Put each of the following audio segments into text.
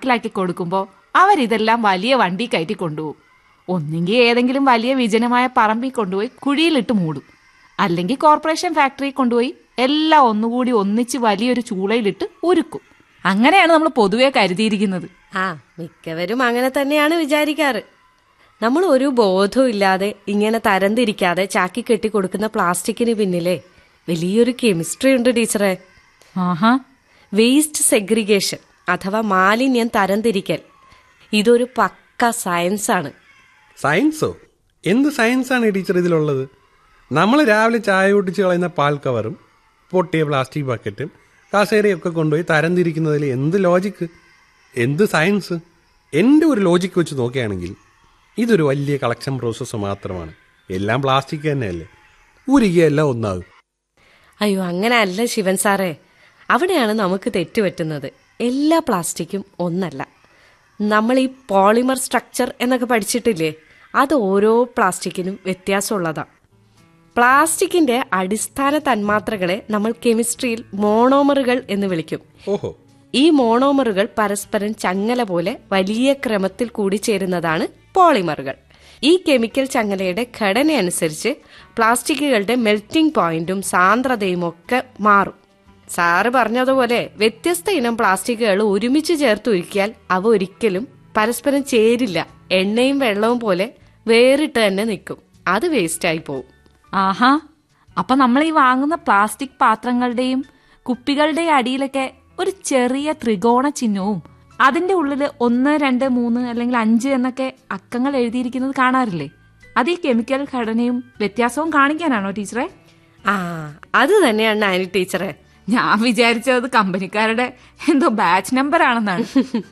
ചാക്കിലാക്കി കൊടുക്കുമ്പോൾ അവരിതെല്ലാം വലിയ വണ്ടി കയറ്റി കൊണ്ടുപോകും ഒന്നെങ്കിൽ ഏതെങ്കിലും വലിയ വിജനമായ പറമ്പിൽ കൊണ്ടുപോയി കുഴിയിലിട്ട് മൂടും അല്ലെങ്കിൽ കോർപ്പറേഷൻ ഫാക്ടറിയിൽ കൊണ്ടുപോയി എല്ലാം ഒന്നുകൂടി ഒന്നിച്ച് വലിയൊരു ചൂളയിലിട്ട് ഉരുക്കും അങ്ങനെയാണ് നമ്മൾ പൊതുവെ കരുതിയിരിക്കുന്നത് ആ മിക്കവരും അങ്ങനെ തന്നെയാണ് വിചാരിക്കാറ് നമ്മൾ ഒരു ബോധവും ഇല്ലാതെ ഇങ്ങനെ തരംതിരിക്കാതെ ചാക്കി കെട്ടി കൊടുക്കുന്ന പ്ലാസ്റ്റിക്കിന് പിന്നിലെ വലിയൊരു കെമിസ്ട്രി ഉണ്ട് ടീച്ചറെ ആഹാ വേസ്റ്റ് സെഗ്രിഗേഷൻ അഥവാ മാലിന്യം തരംതിരിക്കൽ ഇതൊരു പക്ക സയൻസ് ആണ് സയൻസോ എന്ത് സയൻസാണ് ടീച്ചർ ഇതിലുള്ളത് നമ്മൾ രാവിലെ ചായ ഒട്ടിച്ച് കളയുന്ന പാൽ കവറും പൊട്ടിയ പ്ലാസ്റ്റിക് ബക്കറ്റും കസേരയൊക്കെ കൊണ്ടുപോയി തരംതിരിക്കുന്നതിൽ എന്ത് ലോജിക്ക് എന്ത് സയൻസ് എൻ്റെ ഒരു ലോജിക്ക് വെച്ച് നോക്കുകയാണെങ്കിൽ ഇതൊരു വലിയ കളക്ഷൻ പ്രോസസ്സ് മാത്രമാണ് എല്ലാം പ്ലാസ്റ്റിക് തന്നെയല്ലേ ഉരുകിയ എല്ലാം ഒന്നാകും അയ്യോ അങ്ങനെ അല്ല ശിവൻ സാറേ അവിടെയാണ് നമുക്ക് തെറ്റുപറ്റുന്നത് എല്ലാ പ്ലാസ്റ്റിക്കും ഒന്നല്ല നമ്മൾ ഈ പോളിമർ സ്ട്രക്ചർ എന്നൊക്കെ പഠിച്ചിട്ടില്ലേ അത് ഓരോ പ്ലാസ്റ്റിക്കിനും വ്യത്യാസമുള്ളതാണ് പ്ലാസ്റ്റിക്കിന്റെ അടിസ്ഥാന തന്മാത്രകളെ നമ്മൾ കെമിസ്ട്രിയിൽ മോണോമറുകൾ എന്ന് വിളിക്കും ഓഹോ ഈ മോണോമറുകൾ പരസ്പരം ചങ്ങല പോലെ വലിയ ക്രമത്തിൽ കൂടി ചേരുന്നതാണ് പോളിമറുകൾ ഈ കെമിക്കൽ ചങ്ങലയുടെ ഘടനയനുസരിച്ച് പ്ലാസ്റ്റിക്കുകളുടെ മെൽറ്റിംഗ് പോയിന്റും സാന്ദ്രതയും ഒക്കെ മാറും സാറ് പറഞ്ഞതുപോലെ വ്യത്യസ്ത ഇനം പ്ലാസ്റ്റിക്കുകൾ ഒരുമിച്ച് ചേർത്ത് ഉരുക്കിയാൽ അവ ഒരിക്കലും പരസ്പരം ചേരില്ല എണ്ണയും വെള്ളവും പോലെ വേറിട്ട് തന്നെ നിൽക്കും അത് വേസ്റ്റായി പോവും ആഹാ അപ്പൊ നമ്മൾ ഈ വാങ്ങുന്ന പ്ലാസ്റ്റിക് പാത്രങ്ങളുടെയും കുപ്പികളുടെയും അടിയിലൊക്കെ ഒരു ചെറിയ ത്രികോണ ചിഹ്നവും അതിന്റെ ഉള്ളിൽ ഒന്ന് രണ്ട് മൂന്ന് അല്ലെങ്കിൽ അഞ്ച് എന്നൊക്കെ അക്കങ്ങൾ എഴുതിയിരിക്കുന്നത് കാണാറില്ലേ അത് ഈ കെമിക്കൽ ഘടനയും വ്യത്യാസവും കാണിക്കാനാണോ ടീച്ചറെ ആ അത് തന്നെയാണ് ആനി ടീച്ചറെ ഞാൻ വിചാരിച്ചത് കമ്പനിക്കാരുടെ എന്തോ ബാച്ച് നമ്പർ ആണെന്നാണ്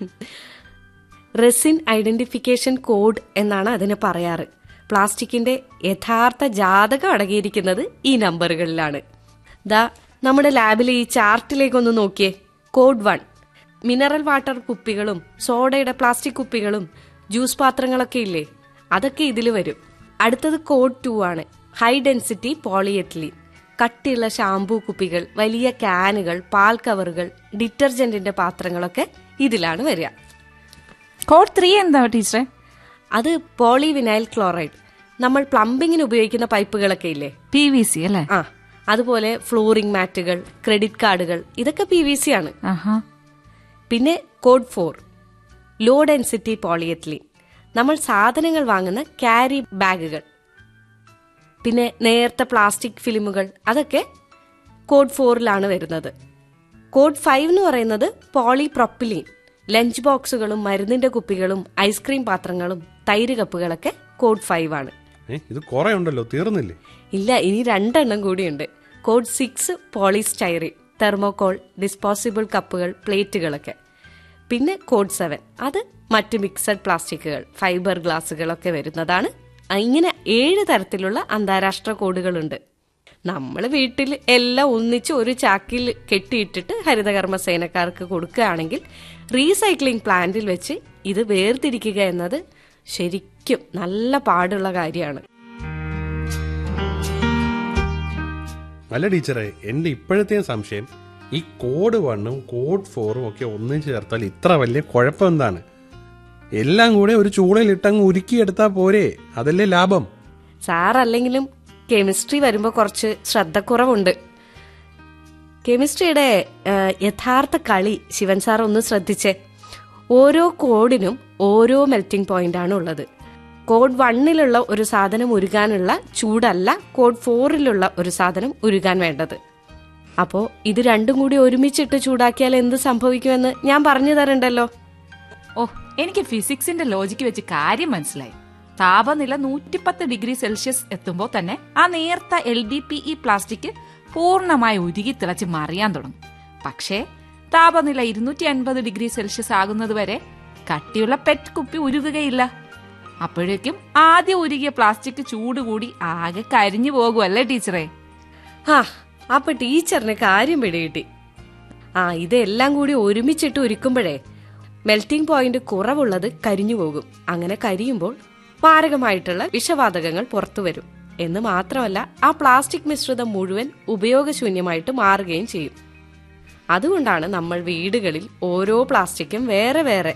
റെസിൻ ഐഡന്റിഫിക്കേഷൻ കോഡ് എന്നാണ് അതിന് പറയാറ് പ്ലാസ്റ്റിക്കിന്റെ യഥാർത്ഥ ജാതകം അടങ്ങിയിരിക്കുന്നത് ഈ നമ്പറുകളിലാണ് ദാ നമ്മുടെ ലാബിലെ ഈ ചാർട്ടിലേക്കൊന്ന് നോക്കിയേ കോഡ് വൺ മിനറൽ വാട്ടർ കുപ്പികളും സോഡയുടെ പ്ലാസ്റ്റിക് കുപ്പികളും ജ്യൂസ് പാത്രങ്ങളൊക്കെ ഇല്ലേ അതൊക്കെ ഇതിൽ വരും അടുത്തത് കോഡ് ടു ആണ് ഹൈ ഡെൻസിറ്റി പോളിയെത്തിലീൻ കട്ടിയുള്ള ഷാംപൂ കുപ്പികൾ വലിയ ക്യാനുകൾ പാൽ കവറുകൾ ഡിറ്റർജന്റിന്റെ പാത്രങ്ങളൊക്കെ ഇതിലാണ് വരിക കോഡ് ത്രീ എന്താ ടീച്ചറെ അത് പോളിവിനൈൽ ക്ലോറൈഡ് നമ്മൾ പ്ലംബിങ്ങിന് ഉപയോഗിക്കുന്ന പൈപ്പുകളൊക്കെ ഇല്ലേ പി വി സി അല്ലേ ആ അതുപോലെ ഫ്ലോറിംഗ് മാറ്റുകൾ ക്രെഡിറ്റ് കാർഡുകൾ ഇതൊക്കെ പി വി സി ആണ് ആഹാ പിന്നെ code four low density polyethylene നമ്മൾ സാധനങ്ങൾ വാങ്ങുന്ന ക്യാരി ബാഗുകൾ പിന്നെ നേർത്ത പ്ലാസ്റ്റിക് ഫിലിമുകൾ അതൊക്കെ കോഡ് ഫോറിലാണ് വരുന്നത് കോഡ് ഫൈവ് എന്ന് പറയുന്നത് പോളിപ്രൊപ്പിലീൻ ലഞ്ച് ബോക്സുകളും മരുന്നിന്റെ കുപ്പികളും ഐസ്ക്രീം പാത്രങ്ങളും തൈര് കപ്പുകളൊക്കെ കോഡ് ഫൈവ് ആണ് ഏ ഇത് കുറെ ഉണ്ടല്ലോ തീർന്നില്ലേ ഇല്ല ഇനി രണ്ടെണ്ണം കൂടിയുണ്ട് code six polystyrene thermocol disposable കപ്പുകൾ പ്ലേറ്റുകളൊക്കെ പിന്നെ കോഡ് സെവൻ അത് മറ്റ് മിക്സഡ് പ്ലാസ്റ്റിക്കുകൾ ഫൈബർ ഗ്ലാസുകളൊക്കെ വരുന്നതാണ് ആ, ഇങ്ങനെ ഏഴ് തരത്തിലുള്ള അന്താരാഷ്ട്ര കോഡുകളുണ്ട് നമ്മൾ വീട്ടിൽ എല്ലാം ഒന്നിച്ച് ഒരു ചാക്കിൽ കെട്ടിയിട്ടിട്ട് ഹരിതകർമ്മ സേനക്കാർക്ക് കൊടുക്കുകയാണെങ്കിൽ റീസൈക്ലിംഗ് പ്ലാന്റിൽ വെച്ച് ഇത് വേർതിരിക്കുക എന്നത് ശരിക്കും നല്ല പാടുള്ള കാര്യമാണ് അല്ല ടീച്ചറെ എൻ്റെ ഇപ്പോഴത്തെ സംശയം ഈ കോഡ് വണ്ണും കോഡ് ഫോറും ഒക്കെ ഒന്നിച്ച് ചേർത്താൽ ഇത്ര വലിയ കുഴപ്പം എന്താണ് എല്ലാം കൂടെ ഒരു ചൂളയിൽ ഇട്ടങ്ങ് ഉരുക്കിയെടുത്താൽ പോരെ അതല്ലേ ലാഭം സാറല്ലെങ്കിലും കെമിസ്ട്രി വരുമ്പോൾ കുറച്ച് ശ്രദ്ധക്കുറവുണ്ട് കെമിസ്ട്രിയുടെ ആ, യഥാർത്ഥ കളി ശിവൻ സാർ ഒന്ന് ശ്രദ്ധിച്ചേ ഓരോ കോഡിനും ഓരോ മെൽറ്റിംഗ് പോയിന്റ് ആണ് ഉള്ളത് കോഡ് വണ്ണിലുള്ള ഒരു സാധനം ഉരുകാനുള്ള ചൂടല്ല കോഡ് ഫോറിലുള്ള ഒരു സാധനം ഉരുകാൻ വേണ്ടത് അപ്പോ ഇത് രണ്ടും കൂടി ഒരുമിച്ചിട്ട് ചൂടാക്കിയാൽ എന്ത് സംഭവിക്കുമെന്ന് ഞാൻ പറഞ്ഞു തരണ്ടല്ലോ ഓ എനിക്ക് ഫിസിക്സിന്റെ ലോജിക്ക് വെച്ച് കാര്യം മനസ്സിലായി താപനില നൂറ്റിപ്പത്ത് ഡിഗ്രി സെൽഷ്യസ് എത്തുമ്പോൾ തന്നെ ആ നേർത്ത L D P E plastic പൂർണ്ണമായി ഉരുകി തിളച്ച് മറിയാൻ തുടങ്ങും പക്ഷേ താപനില ഇരുന്നൂറ്റി അൻപത് ഡിഗ്രി സെൽഷ്യസ് ആകുന്നത് വരെ കട്ടിയുള്ള പെറ്റ് കുപ്പി ഉരുകുകയില്ല അപ്പോഴേക്കും ആദ്യം ഉരുകിയ പ്ലാസ്റ്റിക് ചൂട് കൂടി ആകെ കരിഞ്ഞു പോകുമല്ലേ ടീച്ചറെ ആ അപ്പൊ ടീച്ചറിന് കാര്യം പിടികിട്ടി ആ ഇതെല്ലാം കൂടി ഒരുമിച്ചിട്ട് ഉരുക്കുമ്പോഴേ മെൽറ്റിംഗ് പോയിന്റ് കുറവുള്ളത് കരിഞ്ഞു പോകും അങ്ങനെ കരിയുമ്പോൾ മാരകമായിട്ടുള്ള വിഷവാതകങ്ങൾ പുറത്തു വരും എന്ന് മാത്രമല്ല ആ പ്ലാസ്റ്റിക് മിശ്രിതം മുഴുവൻ ഉപയോഗശൂന്യമായിട്ട് മാറുകയും ചെയ്യും അതുകൊണ്ടാണ് നമ്മൾ വീടുകളിൽ ഓരോ പ്ലാസ്റ്റിക്കും വേറെ വേറെ